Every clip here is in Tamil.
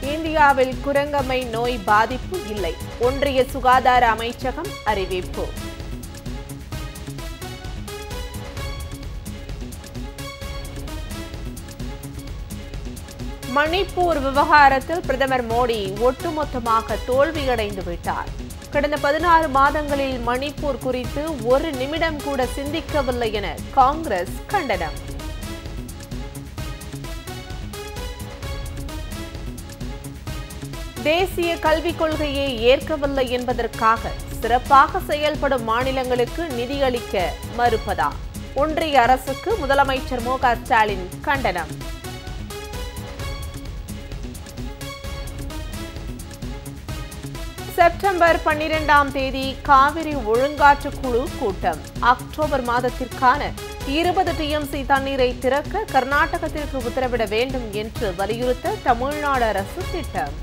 இந்தியாவில் குரங்கம்மை நோய் பாதிப்பு இல்லை ஒன்றிய சுகாதார அமைச்சகம் அறிவிப்பு மணிப்பூர் விவகாரத்தில் பிரதமர் மோடி ஒட்டுமொத்தமாக தோல்வியடைந்து விட்டார் கடந்த பதினாறு மாதங்களில் மணிப்பூர் குறித்து ஒரு நிமிடம் கூட சிந்திக்கவில்லை என காங்கிரஸ் கண்டனம் தேசிய கல்விக் கொள்கையை ஏற்கவில்லை என்பதற்காக சிறப்பாக செயல்படும் மாநிலங்களுக்கு நிதியளிக்க மறுப்பதா ஒன்றிய அரசுக்கு முதலமைச்சர் மு க ஸ்டாலின் கண்டனம் செப்டம்பர் பன்னிரெண்டாம் தேதி காவிரி ஒழுங்காற்று குழு கூட்டம் அக்டோபர் மாதத்திற்கான இருபது டிஎம்சி தண்ணீரை திறக்க கர்நாடகத்திற்கு உத்தரவிட வேண்டும் என்று வலியுறுத்த தமிழ்நாடு அரசு திட்டம்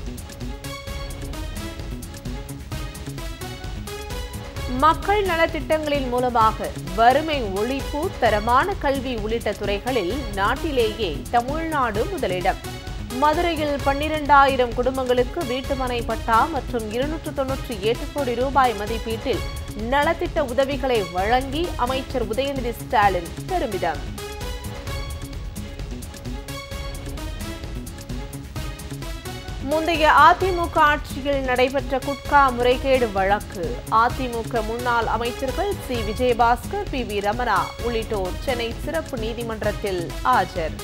மக்கள் நலத்திட்டங்களின் மூலமாக வறுமை ஒழிப்பு தரமான கல்வி உள்ளிட்ட துறைகளில் நாட்டிலேயே தமிழ்நாடு முதலிடம் மதுரையில் பன்னிரண்டாயிரம் குடும்பங்களுக்கு வீட்டுமனை பட்டா மற்றும் இருநூற்று தொன்னூற்றி எட்டு கோடி ரூபாய் மதிப்பீட்டில் நலத்திட்ட உதவிகளை வழங்கி அமைச்சர் உதயநிதி ஸ்டாலின் பெருமிதம் முந்தைய அதிமுக ஆட்சியில் நடைபெற்ற குட்கா முறைகேடு வழக்கு அதிமுக முன்னாள் அமைச்சர்கள் C Vijayabaskar P V Ramana உள்ளிட்டோர் சென்னை சிறப்பு நீதிமன்றத்தில் ஆஜர்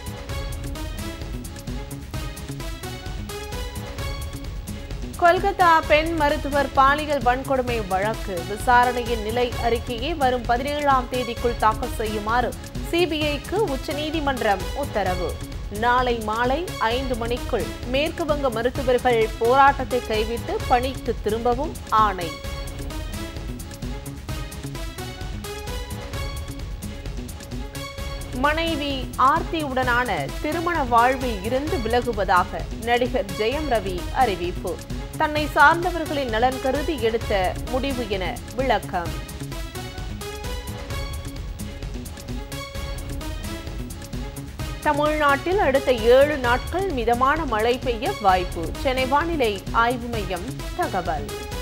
கொல்கத்தா பெண் மருத்துவர் பாலியல் வன்கொடுமை வழக்கு விசாரணையின் நிலை அறிக்கையை வரும் பதினேழாம் தேதிக்குள் தாக்கல் செய்யுமாறு சிபிஐக்கு உச்சநீதிமன்றம் உத்தரவு நாளை மாலை ஐந்து மணிக்குள் மேற்கு வங்க மருத்துவர்கள் போராட்டத்தை கைவிட்டு பணிக்கு திரும்பவும் ஆணை மனைவி ஆர்த்தியுடனான திருமண வாழ்வில் இருந்து விலகுவதாக நடிகர் ஜெயம் ரவி அறிவிப்பு தன்னை சார்ந்தவர்களின் நலன் கருதி எடுத்த முடிவு என விளக்கம் தமிழ்நாட்டில் அடுத்த ஏழு நாட்கள் மிதமான மழை பெய்ய வாய்ப்பு சென்னை வானிலை ஆய்வு மையம் தகவல்